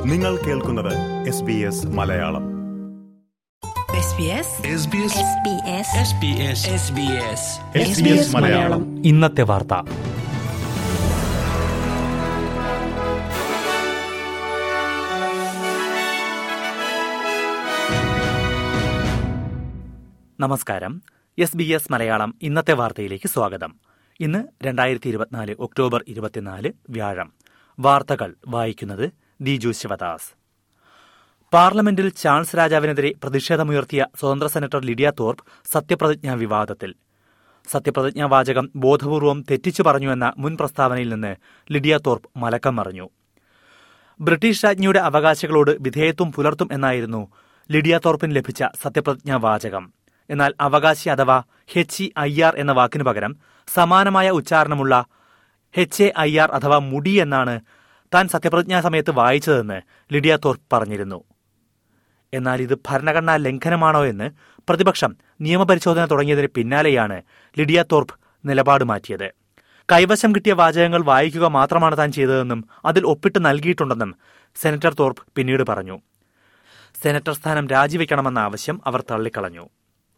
നിങ്ങൾ കേൾക്കുന്നത് S B S Malayalam SBS Malayalam ഇന്നത്തെ വാർത്ത നമസ്കാരം എസ് ബി എസ് മലയാളം ഇന്നത്തെ വാർത്തയിലേക്ക് സ്വാഗതം ഇന്ന് രണ്ടായിരത്തി ഇരുപത്തിനാല് ഒക്ടോബർ ഇരുപത്തിനാല് വ്യാഴം വാർത്തകൾ വായിക്കുന്നത് ദിജു ശിവദാസ് പാർലമെന്റിൽ ചാൾസ് രാജാവിനെതിരെ പ്രതിഷേധമുയർത്തിയ സ്വതന്ത്ര സെനറ്റർ ലിഡിയ തോർപ്പ് സത്യപ്രതിജ്ഞാ വിവാദത്തിൽ സത്യപ്രതിജ്ഞാ വാചകം ബോധപൂർവം തെറ്റിച്ചു പറഞ്ഞുവെന്ന മുൻ പ്രസ്താവനയിൽ നിന്ന് ലിഡിയ തോർപ്പ് മലക്കം മറിഞ്ഞു ബ്രിട്ടീഷ് രാജ്ഞിയുടെ അവകാശികളോട് വിധേയത്വം പുലർത്തും എന്നായിരുന്നു ലിഡിയ തോർപ്പിന് ലഭിച്ച സത്യപ്രതിജ്ഞാ വാചകം എന്നാൽ അവകാശി അഥവാ ഹെച്ച് ഇ ഐ ആർ എന്ന വാക്കിനു പകരം സമാനമായ ഉച്ചാരണമുള്ള ഹെച്ച് എ ഐ ആർ അഥവാ മുടി എന്നാണ് താൻ സത്യപ്രതിജ്ഞാ സമയത്ത് വായിച്ചതെന്ന് ലിഡിയ തോർപ്പ് പറഞ്ഞിരുന്നു എന്നാൽ ഇത് ഭരണഘടനാ ലംഘനമാണോ എന്ന് പ്രതിപക്ഷം നിയമപരിശോധന തുടങ്ങിയതിന് പിന്നാലെയാണ് ലിഡിയ തോർപ്പ് നിലപാട് മാറ്റിയത് കൈവശം കിട്ടിയ വാചകങ്ങൾ വായിക്കുക മാത്രമാണ് താൻ ചെയ്തതെന്നും അതിൽ ഒപ്പിട്ട് നൽകിയിട്ടുണ്ടെന്നും സെനറ്റർ തോർപ്പ് പിന്നീട് പറഞ്ഞു സെനറ്റർ സ്ഥാനം രാജിവെക്കണമെന്ന ആവശ്യം അവർ തള്ളിക്കളഞ്ഞു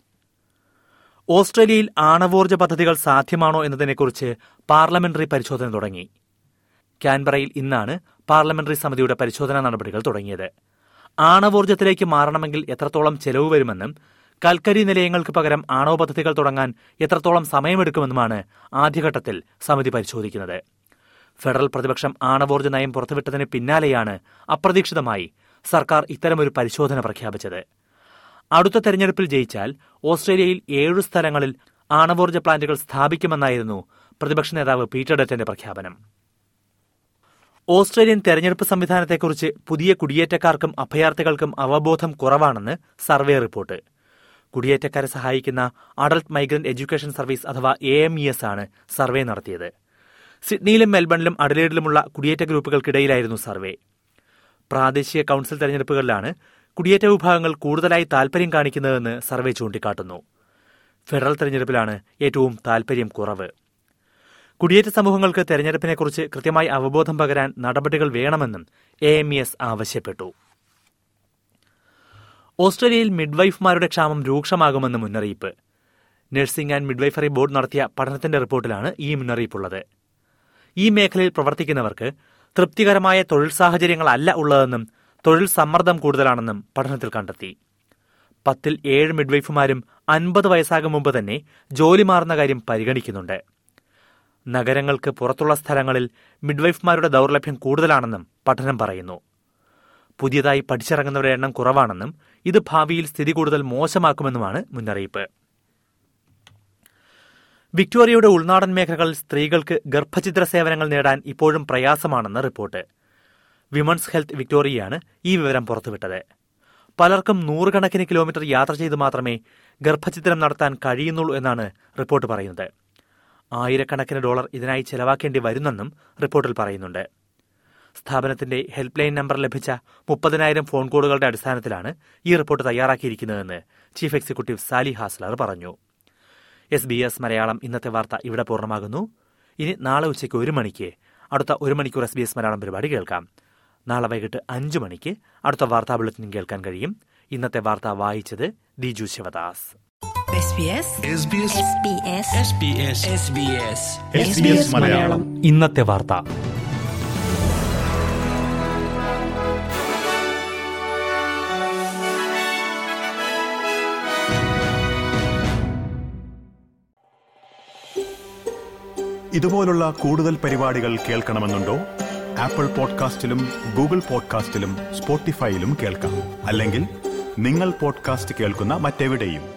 ഓസ്ട്രേലിയയിൽ ആണവോർജ്ജ പദ്ധതികൾ സാധ്യമാണോ എന്നതിനെക്കുറിച്ച് പാർലമെന്ററി പരിശോധന തുടങ്ങി കാൻബറയിൽ ഇന്നാണ് പാർലമെന്ററി സമിതിയുടെ പരിശോധനാ നടപടികൾ തുടങ്ങിയത് ആണവോർജ്ജത്തിലേക്ക് മാറണമെങ്കിൽ എത്രത്തോളം ചെലവ് വരുമെന്നും കൽക്കരി നിലയങ്ങൾക്ക് പകരം ആണവ പദ്ധതികൾ തുടങ്ങാൻ എത്രത്തോളം സമയമെടുക്കുമെന്നുമാണ് ആദ്യഘട്ടത്തിൽ സമിതി പരിശോധിക്കുന്നത് ഫെഡറൽ പ്രതിപക്ഷം ആണവോർജ്ജ നയം പുറത്തുവിട്ടതിന് പിന്നാലെയാണ് അപ്രതീക്ഷിതമായി സർക്കാർ ഇത്തരമൊരു പരിശോധന പ്രഖ്യാപിച്ചത് അടുത്ത തെരഞ്ഞെടുപ്പിൽ ജയിച്ചാൽ ഓസ്ട്രേലിയയിൽ ഏഴു സ്ഥലങ്ങളിൽ ആണവോർജ്ജ പ്ലാന്റുകൾ സ്ഥാപിക്കുമെന്നായിരുന്നു പ്രതിപക്ഷ നേതാവ് പീറ്റർ ഡറ്റന്റെ പ്രഖ്യാപനം ഓസ്ട്രേലിയൻ തെരഞ്ഞെടുപ്പ് സംവിധാനത്തെക്കുറിച്ച് പുതിയ കുടിയേറ്റക്കാർക്കും അഭയാർത്ഥികൾക്കും അവബോധം കുറവാണെന്ന് സർവേ റിപ്പോർട്ട് കുടിയേറ്റക്കാരെ സഹായിക്കുന്ന അഡൽട്ട് മൈഗ്രന്റ് എഡ്യൂക്കേഷൻ സർവീസ് അഥവാ എ എം ഇ എസ് ആണ് സർവേ നടത്തിയത് സിഡ്നിയിലും മെൽബണിലും അഡലേഡിലുമുള്ള കുടിയേറ്റ ഗ്രൂപ്പുകൾക്കിടയിലായിരുന്നു സർവേ പ്രാദേശിക കൌൺസിൽ തെരഞ്ഞെടുപ്പുകളിലാണ് കുടിയേറ്റ വിഭാഗങ്ങൾ കൂടുതലായി താൽപര്യം കാണിക്കുന്നതെന്ന് സർവേ ചൂണ്ടിക്കാട്ടുന്നു ഫെഡറൽ തെരഞ്ഞെടുപ്പിലാണ് ഏറ്റവും താൽപര്യം കുറവ് കുടിയേറ്റ സമൂഹങ്ങൾക്ക് തെരഞ്ഞെടുപ്പിനെക്കുറിച്ച് കൃത്യമായി അവബോധം പകരാൻ നടപടികൾ വേണമെന്നും എ എം ഇ എസ് ആവശ്യപ്പെട്ടു ഓസ്ട്രേലിയയിൽ മിഡ്വൈഫ്മാരുടെ ക്ഷാമം രൂക്ഷമാകുമെന്ന് മുന്നറിയിപ്പ് നഴ്സിംഗ് ആൻഡ് മിഡ്വൈഫറി ബോർഡ് നടത്തിയ പഠനത്തിന്റെ റിപ്പോർട്ടിലാണ് ഈ മുന്നറിയിപ്പുള്ളത് ഈ മേഖലയിൽ പ്രവർത്തിക്കുന്നവർക്ക് തൃപ്തികരമായ തൊഴിൽ സാഹചര്യങ്ങളല്ല ഉള്ളതെന്നും തൊഴിൽ സമ്മർദ്ദം കൂടുതലാണെന്നും പഠനത്തിൽ കണ്ടെത്തി പത്തിൽ ഏഴ് മിഡ്വൈഫുമാരും അൻപത് വയസ്സാകും മുമ്പ് തന്നെ ജോലി മാറുന്ന കാര്യം പരിഗണിക്കുന്നുണ്ട് നഗരങ്ങൾക്ക് പുറത്തുള്ള സ്ഥലങ്ങളിൽ മിഡ്വൈഫ്മാരുടെ ദൗർലഭ്യം കൂടുതലാണെന്നും പഠനം പറയുന്നു പുതിയതായി പഠിച്ചിറങ്ങുന്നവരുടെ എണ്ണം കുറവാണെന്നും ഇത് ഭാവിയിൽ സ്ഥിതി കൂടുതൽ മോശമാക്കുമെന്നുമാണ് മുന്നറിയിപ്പ് വിക്ടോറിയയുടെ ഉൾനാടൻ മേഖലകളിൽ സ്ത്രീകൾക്ക് ഗർഭഛിദ്ര സേവനങ്ങൾ നേടാൻ ഇപ്പോഴും പ്രയാസമാണെന്ന് റിപ്പോർട്ട് വിമൺസ് ഹെൽത്ത് വിക്ടോറിയയാണ് ഈ വിവരം പുറത്തുവിട്ടത് പലർക്കും നൂറുകണക്കിന് കിലോമീറ്റർ യാത്ര ചെയ്ത് മാത്രമേ ഗർഭഛിദ്രം നടത്താൻ കഴിയുന്നുള്ളൂ എന്നാണ് റിപ്പോർട്ട് പറയുന്നത് ആയിരക്കണക്കിന് ഡോളർ ഇതിനായി ചെലവാക്കേണ്ടി വരുന്നെന്നും റിപ്പോർട്ടിൽ പറയുന്നുണ്ട് സ്ഥാപനത്തിന്റെ ഹെൽപ്പ് ലൈൻ നമ്പർ ലഭിച്ച മുപ്പതിനായിരം ഫോൺ കോളുകളുടെ അടിസ്ഥാനത്തിലാണ് ഈ റിപ്പോർട്ട് തയ്യാറാക്കിയിരിക്കുന്നതെന്ന് ചീഫ് എക്സിക്യൂട്ടീവ് സാലി ഹാസ്ലർ പറഞ്ഞു എസ് ബി എസ് മലയാളം ഇന്നത്തെ വാർത്ത ഇവിടെ പൂർണ്ണമാകുന്നു ഇനി നാളെ ഉച്ചയ്ക്ക് ഒരു മണിക്ക് അടുത്ത ഒരു മണിക്കൂർ എസ് ബി എസ് മലയാളം പരിപാടി കേൾക്കാം നാളെ വൈകിട്ട് അഞ്ചു മണിക്ക് അടുത്ത വാർത്താ ബുള്ളറ്റിനും കേൾക്കാൻ കഴിയും ഇന്നത്തെ വാർത്ത വായിച്ചത് ദിജു ശിവദാസ് SBS മലയാളം ഇന്നത്തെ വാർത്ത ഇതുപോലുള്ള കൂടുതൽ പരിപാടികൾ കേൾക്കണമെന്നുണ്ടോ ആപ്പിൾ പോഡ്കാസ്റ്റിലും ഗൂഗിൾ പോഡ്കാസ്റ്റിലും സ്പോട്ടിഫൈയിലും കേൾക്കാം അല്ലെങ്കിൽ നിങ്ങൾ പോഡ്കാസ്റ്റ് കേൾക്കുന്ന മറ്റെവിടെയും